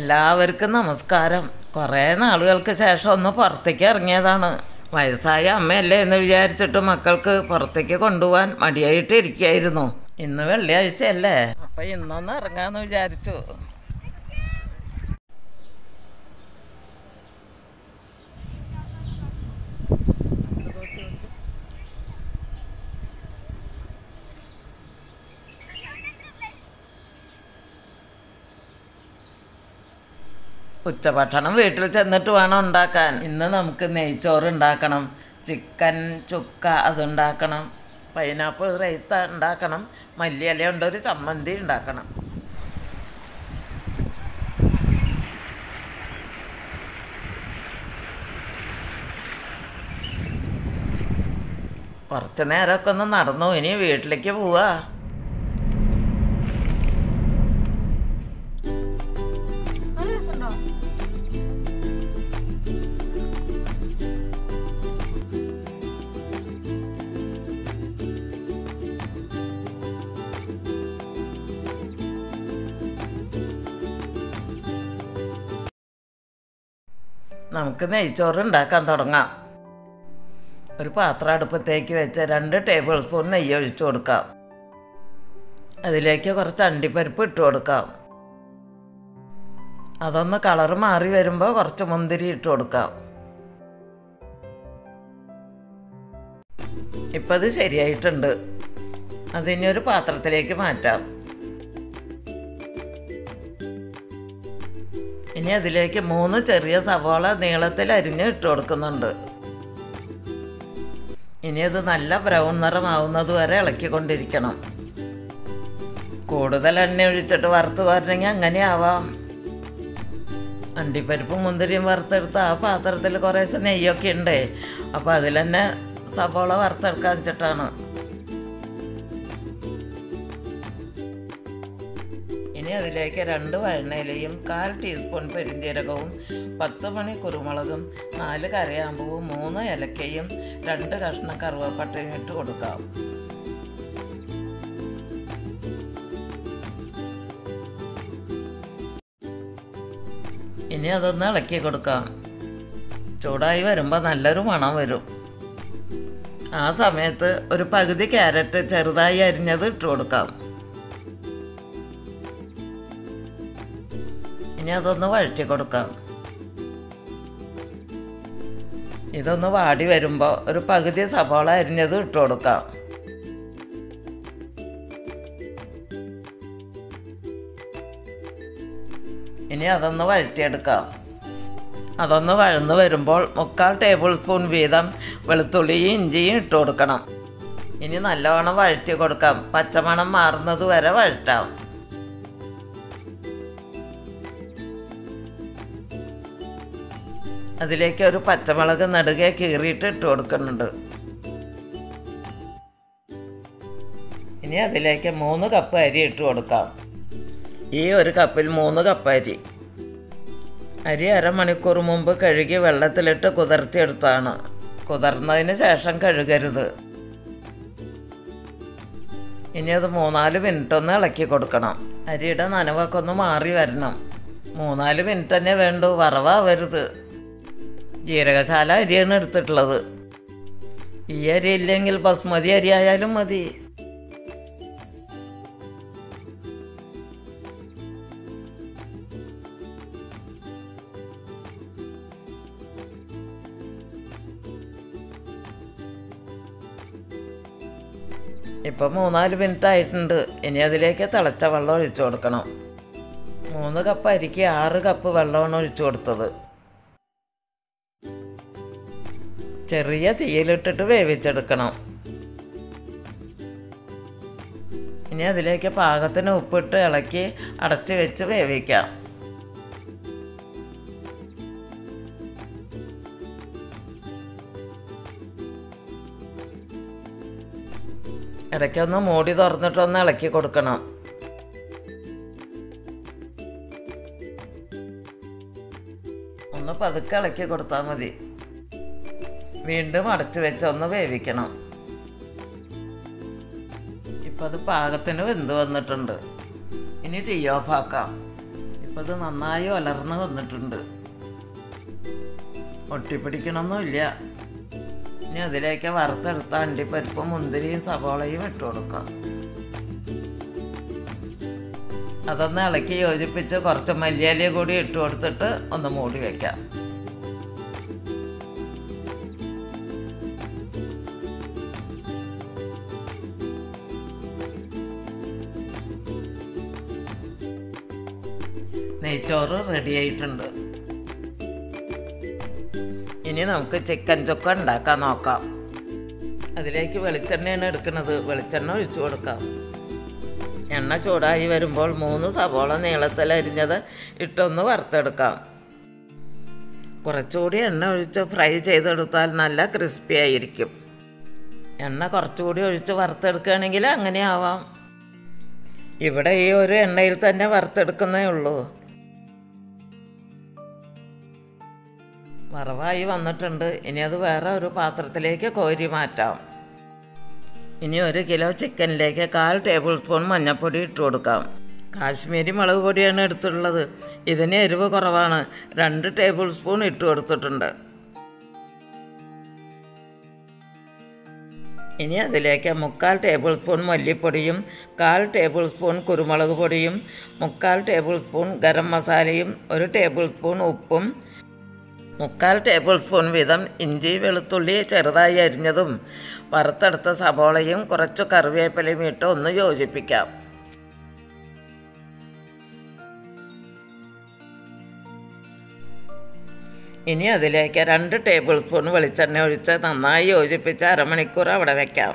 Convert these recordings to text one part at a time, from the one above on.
എല്ലാവർക്കും നമസ്കാരം കുറേ നാളുകൾക്ക് ശേഷം ഒന്ന് പുറത്തേക്ക് ഇറങ്ങിയതാണ് വയസ്സായ അമ്മയല്ലേ എന്ന് വിചാരിച്ചിട്ട് മക്കൾക്ക് പുറത്തേക്ക് കൊണ്ടുപോകാൻ മടിയായിട്ട് ഇരിക്കുകയായിരുന്നു ഇന്ന് വെള്ളിയാഴ്ചയല്ലേ അപ്പം ഇന്നൊന്ന് ഇറങ്ങാമെന്ന് വിചാരിച്ചു ഉച്ചഭക്ഷണം വീട്ടിൽ ചെന്നിട്ട് വേണം ഉണ്ടാക്കാൻ ഇന്ന് നമുക്ക് നെയ്ച്ചോറ് ഉണ്ടാക്കണം ചിക്കൻ ചുക്ക അതുണ്ടാക്കണം പൈനാപ്പിൾ റൈത്ത ഉണ്ടാക്കണം മല്ലിയില കൊണ്ട് ഒരു ചമ്മന്തി ഉണ്ടാക്കണം കുറച്ച് നേരമൊക്കെ ഒന്ന് നടന്നു ഇനി വീട്ടിലേക്ക് പോവാ നല്ല രസമുണ്ടോ നമുക്ക് നെയ്ച്ചോറ് ഉണ്ടാക്കാൻ തുടങ്ങാം ഒരു പാത്രം അടുപ്പത്തേക്ക് വെച്ച് രണ്ട് ടേബിൾ സ്പൂൺ നെയ്യ് ഒഴിച്ചു കൊടുക്കാം അതിലേക്ക് കുറച്ച് അണ്ടിപ്പരിപ്പ് ഇട്ട് കൊടുക്കാം അതൊന്ന് കളറ് മാറി വരുമ്പോൾ കുറച്ച് മുന്തിരി ഇട്ട് കൊടുക്കാം ഇപ്പം ഇത് ശരിയായിട്ടുണ്ട് അതിനി ഒരു പാത്രത്തിലേക്ക് മാറ്റാം ഇനി അതിലേക്ക് മൂന്ന് ചെറിയ സവാള നീളത്തിൽ അരിഞ്ഞ് ഇട്ട് കൊടുക്കുന്നുണ്ട് ഇനി അത് നല്ല ബ്രൗൺ നിറമാവുന്നത് വരെ ഇളക്കിക്കൊണ്ടിരിക്കണം കൂടുതൽ എണ്ണ ഒഴിച്ചിട്ട് വറുത്ത് കോരണമെങ്കിൽ അങ്ങനെ ആവാം അണ്ടിപ്പരിപ്പും മുന്തിരിയും വറുത്തെടുത്ത് ആ പാത്രത്തിൽ കുറേശ്ശെ നെയ്യൊക്കെ ഉണ്ട് അപ്പോൾ അതിൽ തന്നെ സവാള വറുത്തെടുക്കാൻ വെച്ചിട്ടാണ് ഇനി അതിലേക്ക് രണ്ട് വഴണയിലയും കാൽ ടീസ്പൂൺ പെരിഞ്ജീരകവും പത്ത് മണി കുരുമുളകും നാല് കരയാമ്പൂവും മൂന്ന് ഏലക്കയും രണ്ട് കഷ്ണം കറുവപ്പട്ടയും ഇട്ട് കൊടുക്കാം ഇനി അതൊന്ന് ഇളക്കി കൊടുക്കാം ചൂടായി വരുമ്പോൾ നല്ലൊരു മണം വരും ആ സമയത്ത് ഒരു പകുതി ക്യാരറ്റ് ചെറുതായി അരിഞ്ഞത് ഇട്ട് കൊടുക്കാം ഇനി അതൊന്ന് വഴറ്റി കൊടുക്കാം ഇതൊന്ന് വാടി വരുമ്പോൾ ഒരു പകുതി സവാള അരിഞ്ഞത് ഇട്ട് കൊടുക്കാം ഇനി അതൊന്ന് വഴറ്റിയെടുക്കാം അതൊന്ന് വഴന്ന് വരുമ്പോൾ മുക്കാൽ ടേബിൾ സ്പൂൺ വീതം വെളുത്തുള്ളിയും ഇഞ്ചിയും ഇട്ട് കൊടുക്കണം ഇനി നല്ലവണ്ണം വഴറ്റി കൊടുക്കാം പച്ചമണം മാറുന്നത് വരെ വഴറ്റാം അതിലേക്ക് ഒരു പച്ചമുളക് നടുകെ കീറിയിട്ട് ഇട്ട് കൊടുക്കുന്നുണ്ട് ഇനി അതിലേക്ക് മൂന്ന് കപ്പ് അരി ഇട്ട് കൊടുക്കാം ഈ ഒരു കപ്പിൽ മൂന്ന് കപ്പ് അരി അരി അരമണിക്കൂർ മുമ്പ് കഴുകി വെള്ളത്തിലിട്ട് കുതിർത്തിയെടുത്താണ് കുതിർന്നതിന് ശേഷം കഴുകരുത് ഇനി അത് മൂന്നാല് മിനിറ്റ് ഒന്ന് ഇളക്കി കൊടുക്കണം അരിയുടെ നനവൊക്കെ ഒന്ന് മാറി വരണം മൂന്നാല് മിനിറ്റ് തന്നെ വേണ്ടു വറവാവരുത് ജീരകശാല അരിയാണ് എടുത്തിട്ടുള്ളത് ഈ അരി ഇല്ലെങ്കിൽ ബസ്മതി അരി ആയാലും മതി ഇപ്പം മൂന്നാല് മിനിറ്റ് ആയിട്ടുണ്ട് ഇനി അതിലേക്ക് തിളച്ച വെള്ളം ഒഴിച്ചു കൊടുക്കണം മൂന്ന് കപ്പ് അരിക്ക് ആറ് കപ്പ് വെള്ളമാണ് ഒഴിച്ചു കൊടുത്തത് ചെറിയ തീയിലിട്ടിട്ട് വേവിച്ചെടുക്കണം ഇനി അതിലേക്ക് പാകത്തിന് ഉപ്പിട്ട് ഇളക്കി അടച്ച് വെച്ച് വേവിക്കാം ഇടയ്ക്കൊന്ന് മൂടി തുറന്നിട്ടൊന്ന് ഇളക്കി കൊടുക്കണം ഒന്ന് പതുക്കെ ഇളക്കി കൊടുത്താൽ മതി വീണ്ടും അടച്ചു വെച്ച് ഒന്ന് വേവിക്കണം ഇപ്പം അത് പാകത്തിന് വെന്ത് വന്നിട്ടുണ്ട് ഇനി തീ ഓഫാക്കാം ഇപ്പം ഇത് നന്നായി വളർന്ന് വന്നിട്ടുണ്ട് ഒട്ടിപ്പിടിക്കണമൊന്നുമില്ല ഇനി അതിലേക്ക് വറുത്തെടുത്ത അണ്ടിപ്പരിപ്പും മുന്തിരിയും സവോളയും ഇട്ട് കൊടുക്കാം അതൊന്ന് ഇളക്കി യോജിപ്പിച്ച് കുറച്ച് മല്ലിയില കൂടി ഇട്ട് കൊടുത്തിട്ട് ഒന്ന് മൂടി വയ്ക്കാം നെയ്ച്ചോറ് റെഡി ആയിട്ടുണ്ട് ഇനി നമുക്ക് ചിക്കൻ ചുക്ക ഉണ്ടാക്കാൻ നോക്കാം അതിലേക്ക് വെളിച്ചെണ്ണയാണ് എടുക്കുന്നത് വെളിച്ചെണ്ണ ഒഴിച്ചു കൊടുക്കാം എണ്ണ ചൂടായി വരുമ്പോൾ മൂന്ന് സവോള നീളത്തിൽ അരിഞ്ഞത് ഇട്ടൊന്ന് വറുത്തെടുക്കാം കുറച്ചുകൂടി എണ്ണ ഒഴിച്ച് ഫ്രൈ ചെയ്തെടുത്താൽ നല്ല ക്രിസ്പി ആയിരിക്കും എണ്ണ കുറച്ചുകൂടി ഒഴിച്ച് വറുത്തെടുക്കുകയാണെങ്കിൽ അങ്ങനെ ആവാം ഇവിടെ ഈ ഒരു എണ്ണയിൽ തന്നെ വറുത്തെടുക്കുന്നേ ഉള്ളൂ വറവായി വന്നിട്ടുണ്ട് ഇനി അത് വേറെ ഒരു പാത്രത്തിലേക്ക് കോരി മാറ്റാം ഇനി ഒരു കിലോ ചിക്കനിലേക്ക് കാൽ ടേബിൾ സ്പൂൺ മഞ്ഞൾപ്പൊടി ഇട്ട് കൊടുക്കാം കാശ്മീരി മുളക് പൊടിയാണ് എടുത്തിട്ടുള്ളത് ഇതിന് എരിവ് കുറവാണ് രണ്ട് ടേബിൾ സ്പൂൺ ഇട്ട് കൊടുത്തിട്ടുണ്ട് ഇനി അതിലേക്ക് മുക്കാൽ ടേബിൾ സ്പൂൺ മല്ലിപ്പൊടിയും കാൽ ടേബിൾ സ്പൂൺ കുരുമുളക് പൊടിയും മുക്കാൽ ടേബിൾ സ്പൂൺ ഗരം മസാലയും ഒരു ടേബിൾ സ്പൂൺ ഉപ്പും മുക്കാൽ ടേബിൾ സ്പൂൺ വീതം ഇഞ്ചി വെളുത്തുള്ളി ചെറുതായി അരിഞ്ഞതും വറുത്തെടുത്ത സബോളയും കുറച്ച് കറിവേപ്പിലയും ഇട്ട് ഒന്ന് യോജിപ്പിക്കാം ഇനി അതിലേക്ക് രണ്ട് ടേബിൾ സ്പൂൺ വെളിച്ചെണ്ണ ഒഴിച്ച് നന്നായി യോജിപ്പിച്ച് അരമണിക്കൂർ അവിടെ വയ്ക്കാം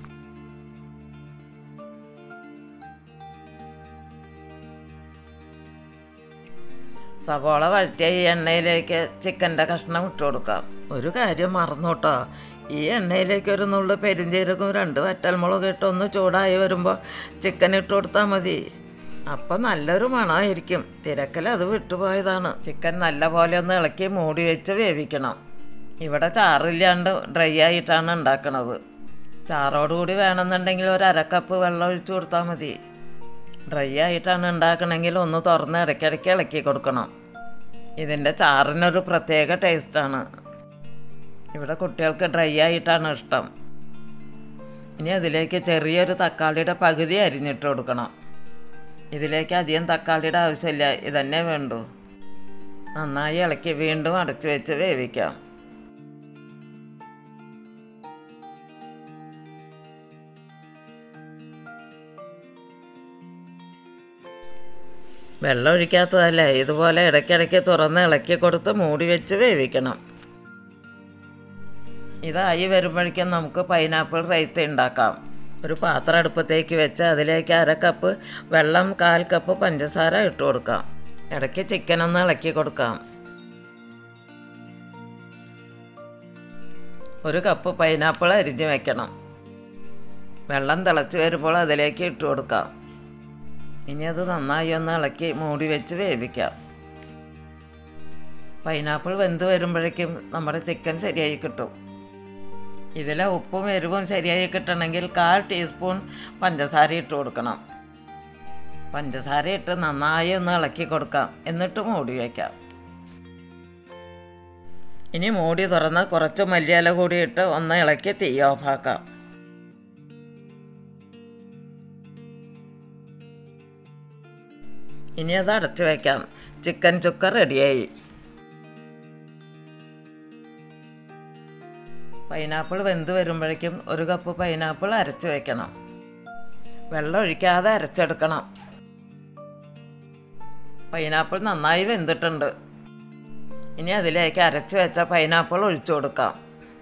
സവോള വഴറ്റിയ ഈ എണ്ണയിലേക്ക് ചിക്കൻ്റെ കഷ്ണം ഇട്ട് കൊടുക്കാം ഒരു കാര്യം മറന്നു കേട്ടോ ഈ എണ്ണയിലേക്ക് ഒരു നുള്ളു പെരിഞ്ചീരകവും രണ്ട് വറ്റൽമുളക് ഇട്ട് ഒന്ന് ചൂടായി വരുമ്പോൾ ചിക്കൻ ഇട്ട് കൊടുത്താൽ മതി അപ്പം നല്ലൊരു മണമായിരിക്കും തിരക്കൽ അത് വിട്ടുപോയതാണ് ചിക്കൻ നല്ല പോലെ ഒന്ന് ഇളക്കി മൂടി വെച്ച് വേവിക്കണം ഇവിടെ ചാറില്ലാണ്ട് ഡ്രൈ ആയിട്ടാണ് ഉണ്ടാക്കണത് ചാറോടുകൂടി വേണമെന്നുണ്ടെങ്കിൽ ഒരു അരക്കപ്പ് വെള്ളം ഒഴിച്ചു കൊടുത്താൽ മതി ഡ്രൈ ആയിട്ടാണ് ഉണ്ടാക്കണമെങ്കിൽ ഒന്ന് തുറന്ന് ഇടയ്ക്കിടയ്ക്ക് ഇളക്കി കൊടുക്കണം ഇതിൻ്റെ ചാറിനൊരു പ്രത്യേക ടേസ്റ്റാണ് ഇവിടെ കുട്ടികൾക്ക് ഡ്രൈ ആയിട്ടാണ് ഇഷ്ടം ഇനി അതിലേക്ക് ചെറിയൊരു തക്കാളിയുടെ പകുതി അരിഞ്ഞിട്ട് കൊടുക്കണം ഇതിലേക്ക് അധികം തക്കാളിയുടെ ആവശ്യമില്ല ഇതന്നെ വേണ്ടൂ നന്നായി ഇളക്കി വീണ്ടും അടച്ചു വെച്ച് വേവിക്കാം വെള്ളം ഒഴിക്കാത്തതല്ലേ ഇതുപോലെ ഇടയ്ക്കിടയ്ക്ക് തുറന്ന് ഇളക്കി കൊടുത്ത് മൂടി വെച്ച് വേവിക്കണം ഇതായി വരുമ്പോഴേക്കും നമുക്ക് പൈനാപ്പിൾ റൈത്ത ഉണ്ടാക്കാം ഒരു പാത്രം അടുപ്പത്തേക്ക് വെച്ച് അതിലേക്ക് അര കപ്പ് വെള്ളം കാൽ കപ്പ് പഞ്ചസാര ഇട്ട് കൊടുക്കാം ഇടയ്ക്ക് ചിക്കൻ ഒന്ന് ഇളക്കി കൊടുക്കാം ഒരു കപ്പ് പൈനാപ്പിൾ അരിഞ്ഞ് വെക്കണം വെള്ളം തിളച്ച് വരുമ്പോൾ അതിലേക്ക് ഇട്ട് കൊടുക്കാം ഇനി അത് നന്നായി ഒന്ന് ഇളക്കി മൂടി വെച്ച് വേവിക്കാം പൈനാപ്പിൾ വെന്ത് വരുമ്പോഴേക്കും നമ്മുടെ ചിക്കൻ ശരിയായി കിട്ടും ഇതിലെ ഉപ്പും എരിവും ശരിയായി കിട്ടണമെങ്കിൽ കാൽ ടീസ്പൂൺ പഞ്ചസാര ഇട്ട് കൊടുക്കണം പഞ്ചസാര ഇട്ട് നന്നായി ഒന്ന് ഇളക്കി കൊടുക്കാം എന്നിട്ട് മൂടി വയ്ക്കാം ഇനി മൂടി തുറന്ന് കുറച്ച് മല്ലിയില കൂടി ഇട്ട് ഒന്ന് ഇളക്കി തീ ഓഫാക്കാം ഇനി അത് അടച്ചു വയ്ക്കാം ചിക്കൻ ചുക്ക റെഡിയായി പൈനാപ്പിൾ വെന്ത് വരുമ്പോഴേക്കും ഒരു കപ്പ് പൈനാപ്പിൾ അരച്ച് വയ്ക്കണം വെള്ളം ഒഴിക്കാതെ അരച്ചെടുക്കണം പൈനാപ്പിൾ നന്നായി വെന്തിട്ടുണ്ട് ഇനി അതിലേക്ക് അരച്ച് വെച്ച പൈനാപ്പിൾ ഒഴിച്ചു കൊടുക്കാം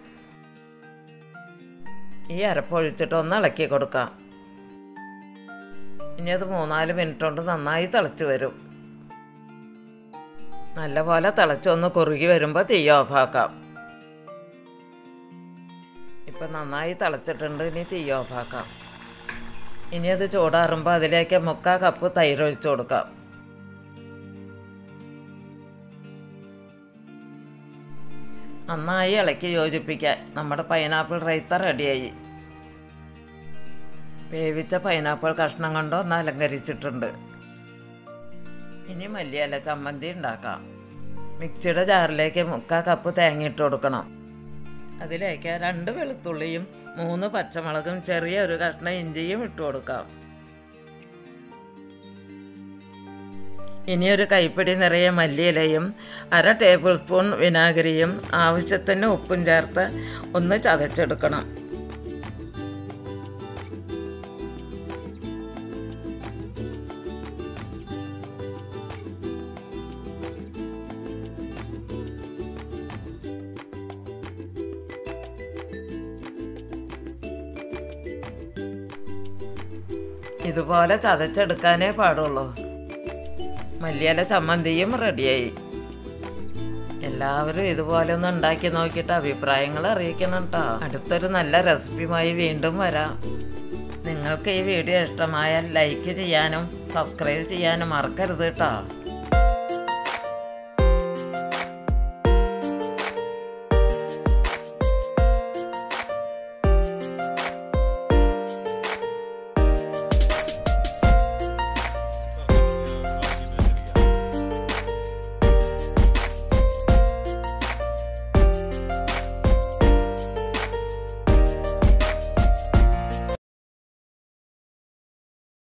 ഈ അരപ്പ് ഒഴിച്ചിട്ട് ഒന്ന് ഇളക്കി കൊടുക്കാം ഇനി അത് മൂന്നാല് മിനിറ്റ് കൊണ്ട് നന്നായി തിളച്ച് വരും നല്ലപോലെ തിളച്ചൊന്ന് കുറുകി വരുമ്പോൾ തീ ഓഫാക്കാം ഇപ്പം നന്നായി തിളച്ചിട്ടുണ്ട് ഇനി തീ ഓഫാക്കാം ഇനി അത് ചൂടാറുമ്പോൾ അതിലേക്ക് മുക്കാ കപ്പ് തൈര് ഒഴിച്ചു കൊടുക്കാം നന്നായി ഇളക്കി യോജിപ്പിക്കാൻ നമ്മുടെ പൈനാപ്പിൾ റൈത്ത റെഡിയായി വേവിച്ച പൈനാപ്പിൾ കഷ്ണം കൊണ്ട് ഒന്ന് അലങ്കരിച്ചിട്ടുണ്ട് ഇനി മല്ലിയല്ല ചമ്മന്തി ഉണ്ടാക്കാം മിക്സിയുടെ ജാറിലേക്ക് മുക്കാൽ കപ്പ് തേങ്ങ ഇട്ട് കൊടുക്കണം അതിലേക്ക് രണ്ട് വെളുത്തുള്ളിയും മൂന്ന് പച്ചമുളകും ചെറിയ ഒരു കഷ്ണം ഇഞ്ചിയും ഇട്ട് കൊടുക്കാം ഇനി ഒരു കൈപ്പിടി നിറയെ മല്ലിയിലയും അര ടേബിൾ സ്പൂൺ വിനാഗിരിയും ആവശ്യത്തിന് ഉപ്പും ചേർത്ത് ഒന്ന് ചതച്ചെടുക്കണം ഇതുപോലെ ചതച്ചെടുക്കാനേ പാടുള്ളൂ മല്ലിയില ചമ്മന്തിയും റെഡിയായി എല്ലാവരും ഇതുപോലെ ഒന്ന് ഉണ്ടാക്കി നോക്കിയിട്ട് അഭിപ്രായങ്ങൾ അറിയിക്കണം കേട്ടോ അടുത്തൊരു നല്ല റെസിപ്പിയുമായി വീണ്ടും വരാം നിങ്ങൾക്ക് ഈ വീഡിയോ ഇഷ്ടമായാൽ ലൈക്ക് ചെയ്യാനും സബ്സ്ക്രൈബ് ചെയ്യാനും മറക്കരുത് കേട്ടോ